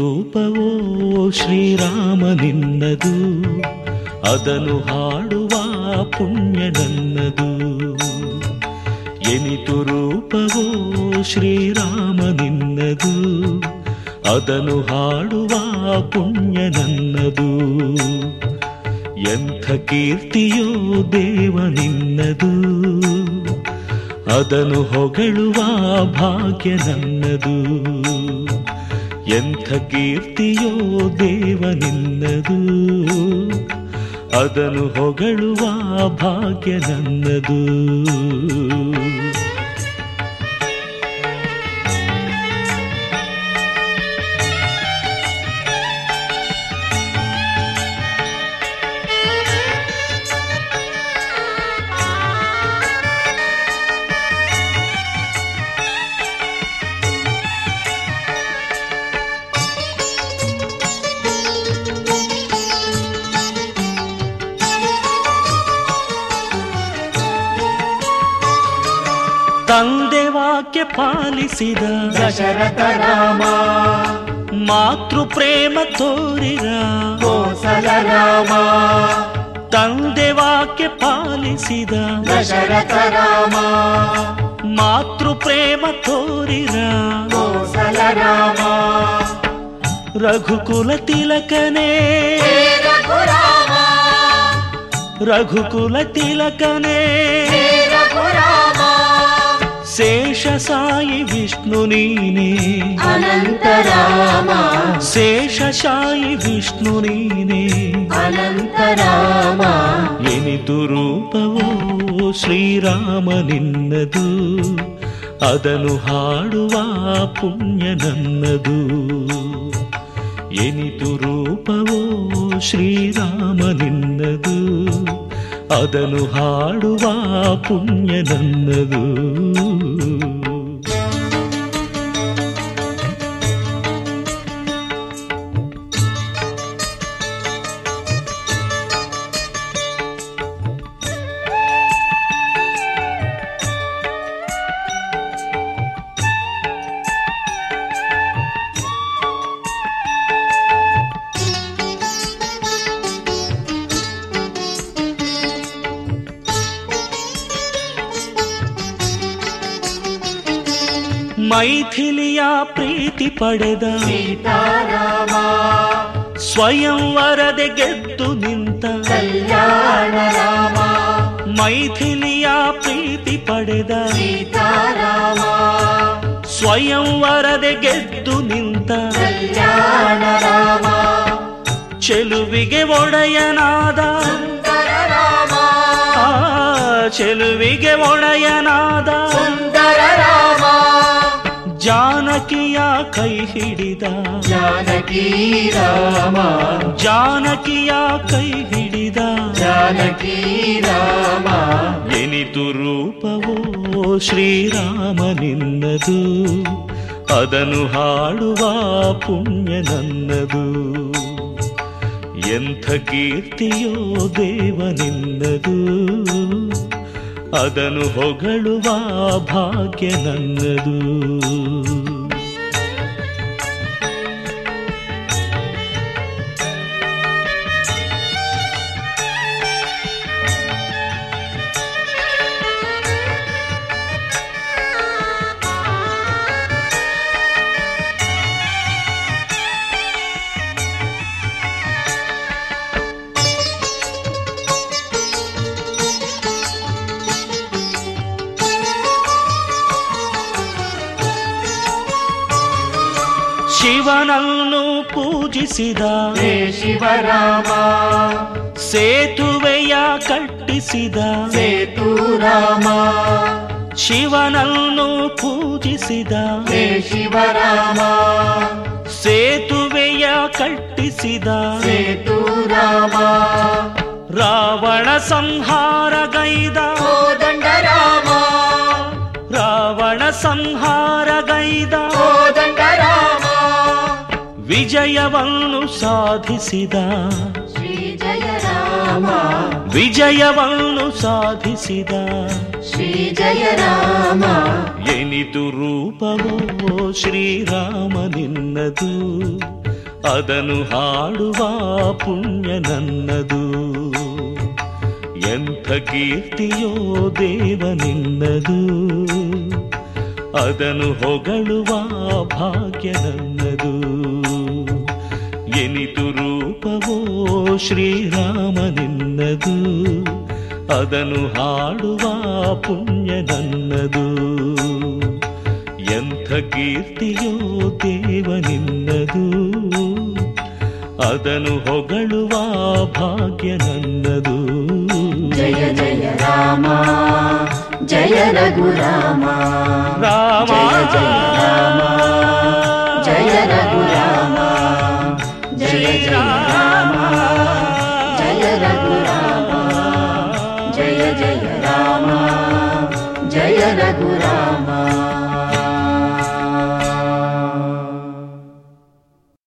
ರೂಪವೋ ಶ್ರೀರಾಮ ನಿನ್ನದು ಅದನ್ನು ಹಾಡುವ ಪುಣ್ಯ ನನ್ನದು ಎನಿತು ರೂಪವೋ ಶ್ರೀರಾಮ ನಿನ್ನದು ಅದನ್ನು ಹಾಡುವ ಪುಣ್ಯ ನನ್ನದು ಎಂಥ ಕೀರ್ತಿಯೋ ದೇವ ನಿನ್ನದು ಅದನ್ನು ಹೊಗಳುವ ಭಾಗ್ಯ ನನ್ನದು ಎಂಥ ಕೀರ್ತಿಯೋ ದೇವ ನಿನ್ನದು ಅದನ್ನು ಹೊಗಳುವ ಭಾಗ್ಯ ನನ್ನದು ತಂದೆ ವಾಕ್ಯ ಪಾಲಿಸಿದ ದಶರಥ ರಾಮ ಮಾತೃ ಪ್ರೇಮ ತೋರಿರ ಕೋಸಲ ರಾಮ ತಂದೆ ವಾಕ್ಯ ಪಾಲಿಸಿದ ದಶರಥ ರಾಮ ಮಾತೃ ಪ್ರೇಮ ತೋರಿರ ಕೋಸಲ ರಾಮ ರಘುಕುಲ ತಿಲಕನೇ ಹೇ ರಘುರಾಮ ರಘುಕುಲ ತಿಲಕನೇ ಹೇ ರಘುರಾಮ ಶೇಷ ಸಾಯಿ ವಿಷ್ಣು ನೀನೇ ಅನಂತ ರಾಮ ಶೇಷ ಸಾಯಿ ವಿಷ್ಣು ನೀನೇ ಅನಂತ ರಾಮ ಎನಿತು ರೂಪವೋ ಶ್ರೀರಾಮ ನಿನ್ನದು ಅದನ್ನು ಹಾಡುವ ಪುಣ್ಯ ನನ್ನದು ಎನಿತು ರೂಪವೋ ಶ್ರೀರಾಮ ನಿನ್ನದು ಅದನ್ನು ಹಾಡುವ ಪುಣ್ಯ ನನ್ನದು ಮೈಥಿಲಿಯ ಪ್ರೀತಿ ಪಡೆದ ಸೀತಾರಾಮ ಸ್ವಯಂವರದೆ ಗೆದ್ದು ನಿಂತ ಕಲ್ಯಾಣ ರಾಮ ಮೈಥಿಲಿಯ ಪ್ರೀತಿ ಪಡೆದ ಸೀತಾರಾಮ ಸ್ವಯಂವರದೆ ಗೆದ್ದು ನಿಂತ ಕಲ್ಯಾಣ ರಾಮ ಚೆಲುವಿಗೆ ಒಡೆಯನಾದ ಸುಂದರ ರಾಮ ಆ ಚೆಲುವಿಗೆ ಒಡೆಯನಾದ ಸುಂದರ ರಾಮ ಜಾನಕಿಯ ಕೈ ಹಿಡಿದ ಜಾನಕಿ ರಾಮ ಜಾನಕಿಯ ಕೈ ಹಿಡಿದ ಜಾನಕಿ ರಾಮ ಎನಿತು ರೂಪವೋ ಶ್ರೀರಾಮ ನಿನ್ನದು ಅದನ್ನು ಹಾಡುವ ಪುಣ್ಯ ನನ್ನದು ಎಂಥ ಕೀರ್ತಿಯೋ ದೇವ ನಿನ್ನದು ಅದನ್ನು ಹೊಗಳುವ ಭಾಗ್ಯ ನನ್ನದು ಶಿವನನ್ನು ಪೂಜಿಸಿದ ಹೇ ಶಿವರಾಮ ಸೇತುವೆಯ ಕಟ್ಟಿಸಿದ ಸೇತು ರಾಮ ಶಿವನನ್ನು ಪೂಜಿಸಿದ ಹೇ ಶಿವರಾಮ ಸೇತುವೆಯ ಕಟ್ಟಿಸಿದ ಸೇತು ರಾಮ ರಾವಣ ಸಂಹಾರಗೈದ ಕೋದಂಡ ರಾಮ ರಾವಣ ಸಂಹಾರಗೈದ ಕೋದಂಡ ರಾಮ ವಿಜಯವನ್ನು ಸಾಧಿಸಿದ ಶ್ರೀ ಜಯ ರಾಮ ವಿಜಯವನ್ನು ಸಾಧಿಸಿದ ಶ್ರೀ ಜಯ ರಾಮ ಎನಿತು ರೂಪವೋ ಶ್ರೀರಾಮ ನಿನ್ನದು ಅದನ್ನು ಹಾಡುವ ಪುಣ್ಯ ನನ್ನದು ಎಂಥ ಕೀರ್ತಿಯೋ ದೇವ ನಿನ್ನದು ಅದನ್ನು ಹೊಗಳುವ ಭಾಗ್ಯ ನನ್ನದು ಎನಿತು ರೂಪವೋ ಶ್ರೀರಾಮ ನಿನ್ನದು ಅದನ್ನು ಹಾಡುವ ಪುಣ್ಯ ನನ್ನದು ಎಂಥ ಕೀರ್ತಿಯೋ ದೇವ ನಿನ್ನದು ಅದನ್ನು ಹೊಗಳುವ ಭಾಗ್ಯ ನನ್ನದು ಜಯ ಜಯ ರಾಮ ಜಯ ರಘುರಾಮ ರಾಮ ಜಯ ಜಯ ರಾಮ ಜಯ ರಘುರಾಮ ಜಯ ಜಯ ರಾಮ ಜಯ ರಘುರಾಮ ಜಯ ಜಯ ರಾಮ ಜಯ ರಘುರಾಮ